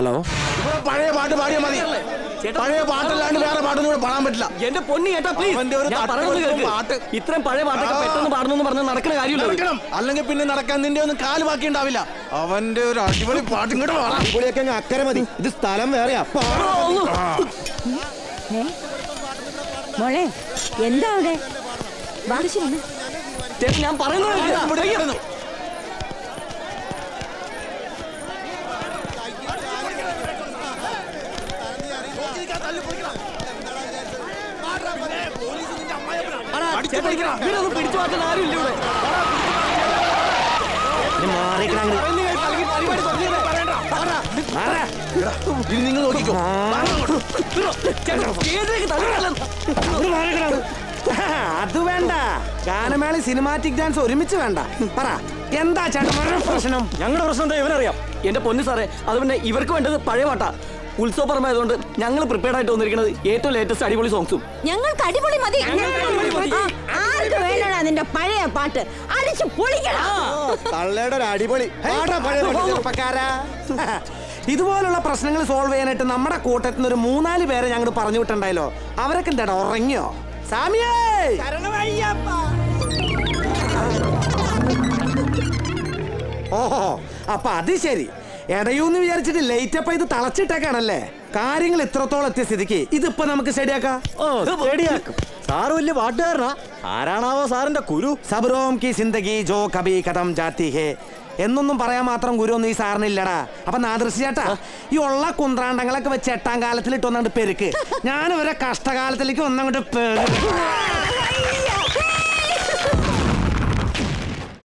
Hello ഇവിടെ പഴയ പാട്ട് പാടിയാൽ മതി പഴയ പാട്ടല്ലാണ്ട് വേറെ പാട്ടൊന്നും ഇവിടെ പാടാൻ പറ്റില്ല എന്റെ പൊന്നി ചേട്ടാ പ്ലീസ് അവന്റെ ഒരു ഞാൻ പറയുന്നത് തട്ടുപൊളിപ്പൻ കേൾക്ക് പാട്ട്. ഇത്രയും പഴയ പാട്ടൊക്കെ ആ. പെട്ടെന്ന് പാടണമെന്ന് പറഞ്ഞാൽ നടക്കുന്ന കാര്യമില്ല നടക്കണം അല്ലെങ്കിൽ പിന്നെ നടക്കാൻ നിന്റെ ഒന്നും കാല് ബാക്കി ഉണ്ടാവില്ല അവന്റെ ഒരു അടിപൊളി പാട്ട് ഇങ്ങോട്ട് പാടാം അടിപൊളിയൊക്കെ അങ്ങ് അക്കരെ മതി ഇത് സ്ഥലം വേറെയാ ഏ? മോളെ എന്താ അവിടെ ബാലുശ്ശേരി ചേട്ടാ ഞാൻ പറയുന്നത് കേൾക്ക്. ഇവിടെ കിടന്നു. ചേട്ടാ, ഇവരൊന്നും പിടിച്ചു മാറ്റാൻ ആരുമില്ല ഇവിടെ പറയുന്നത് കേൾക്ക്. അല്ലെങ്കിൽ പരിപാടി തുടങ്ങിയത്. ഇനി നിങ്ങൾ നോക്കിക്കോ ചേട്ടാ, സ്റ്റേജിലേക്ക് തള്ളിക്കളയാൻ. അത് വേണ്ട ഗാനമേള സിനിമാറ്റിക് ഡാൻസ് ഒരുമിച്ച് വേണ്ട പറ എന്താ ചേട്ടൻ പ്രശ്നം ഞങ്ങളുടെ പ്രശ്നം എന്താ ഇവനറിയാം എന്റെ പൊന്നു സാറേ അത് പിന്നെ ഇവർക്ക് വേണ്ടത് പഴയ പാട്ടാ ഉത്സവ പറമ്പായതുകൊണ്ട് ഞങ്ങൾ പ്രിപ്പയർഡ് ആയിട്ട് വന്നിരിക്കുന്നത് ഏറ്റവും ലേറ്റസ്റ്റ് അടിപൊളി സോങ്സും ഞങ്ങൾക്ക് അടിപൊളി മതി ആ, ആർക്ക് വേണടാ നിന്റെ പഴയ പാട്ട് അടിച്ചു പൊളിക്കണം തള്ളയുടെ ഒരു അടിപൊളി പാടാ പഴയ പാട്ട് ചെറുപ്പക്കാരാ ഇതുപോലുള്ള പ്രശ്നങ്ങൾ സോൾവ് ചെയ്യാനായിട്ട് നമ്മുടെ കൂട്ടത്തിൽ നിന്ന് ഒരു മൂന്നാല് പേരെ ഞങ്ങൾ പറഞ്ഞു വിട്ടുണ്ടായല്ലോ അവരൊക്കെ എന്താടാ ഉറങ്ങിയോ സാമിയേ ഓഹോ അപ്പൊ അത് ശരി എടയൂന്ന് വിചാരിച്ചിട്ട് ലേറ്റ് അപ്പ് ഇത് തളച്ചിട്ടേക്കാണല്ലേ കാര്യങ്ങൾ ഇത്രത്തോളം എത്തിയ സ്ഥിതിക്ക് ഇതിപ്പോ നമുക്ക് ശരിയാക്കാം ഓ റെഡിയാക്കും സാറ് വലിയ പാട്ടുകാരനാ ആരാണാവോ സാറിന്റെ കുരു സബ്രോം കി സിന്ദഗി ജോ കബി കഥം ജാത്തി ഹേ എന്നൊന്നും പറയാൻ മാത്രം ഗുരു ഒന്നും ഈ സാറിനില്ലടാ അപ്പൊ നാദൃശി ചേട്ടാ ഈ ഉള്ള കുന്ത്രാണ്ടങ്ങളൊക്കെ വെച്ച് എട്ടാം കാലത്തിൽ ഇട്ടൊന്നാണ്ട് പെരുക്ക് ഞാൻ ഇവരെ കഷ്ടകാലത്തിലേക്ക് ഒന്നങ്ങോട്ട് പെരുക്ക്